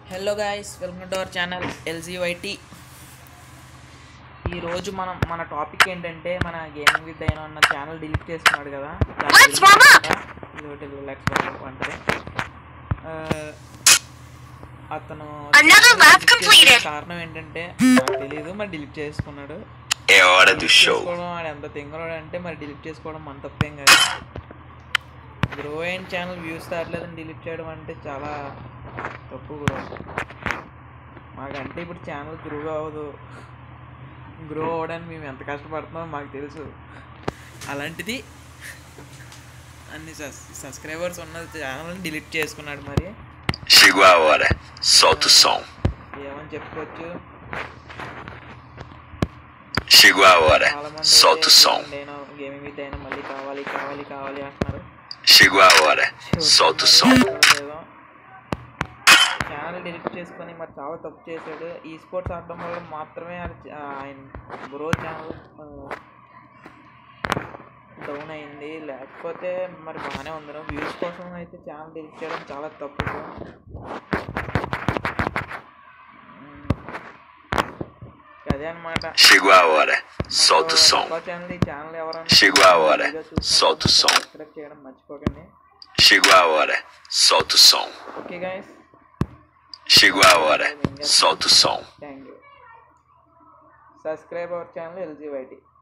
Hello guys welcome to our channel LGYT ఈరోజు మనం మన టాపిక్ ఏంటంటే మన గేమింగ్ విత్ అయినా ఉన్న ఛానల్ డిలీట్ చేసుకున్నాడు కదా దాని What's గురించి wrong? చెప్తా. ఇది ఒకటి రిలాక్స్ అంటే ఆ, అతను Another channel lap delete completed. చేసిన కారణం ఏంటంటే నాకు తెలియదు మరి డిలీట్ చేసుకున్నాడు É hora do డిలీట్ show. చేసుకోవడం వాడు ఎంత తింగరాడు అంటే మరి డిలీట్ చేసుకోవడం మన తప్పేం కాదు గ్రో అయిన ఛానల్ వ్యూస్ రావట్లేదని డిలీట్ చేయడం అంటే చాలా తప్పు గ్రో మాకంటే ఇప్పుడు ఛానల్ గ్రో అవ్వదు గ్రో అవ్వడానికి మేము ఎంత కష్టపడుతున్నామో మాకు తెలుసు అలాంటిది అన్ని సస్ సబ్స్క్రైబర్స్ ఉన్న ఛానల్ని డిలీట్ చేసుకున్నాడు మరి Chegou a hora. Solta o som. ఏమని చెప్పుకోవచ్చు Chegou a hora. చాలా మంది Solta o som. Gaming with అయినా మళ్ళీ కావాలి కావాలి కావాలి అంటున్నారు Chegou a hora. Solta o som. Channel delete చేసుకొని మరి చాలా తప్పు చేశాడు ఈ స్పోర్ట్స్ ఆడడం వల్ల మాత్రమే అది- ఆ, ఆయన బ్రో ఛానల్ డౌన్ అయింది లేకపోతే మరి బాగానే ఉంది వ్యూస్ కోసం అయితే ఛానల్ డిలీట్ చేయడం చాలా తప్పు bro. మ్మ్. అదే అనమాట Chegou a hora. Solta o som. Channel ఈ ఛానల్ ఎవరైనా Chegou a hora. వీడియో చూసినప్పుడు Solta o som. సబ్స్క్రైబ్ చేయడం మర్చిపోకండి Chegou a hora. Solta o som. Okay guys Chegou a hora. Solta o som. Thank you subscribe our channel ఎల్జీవైటీ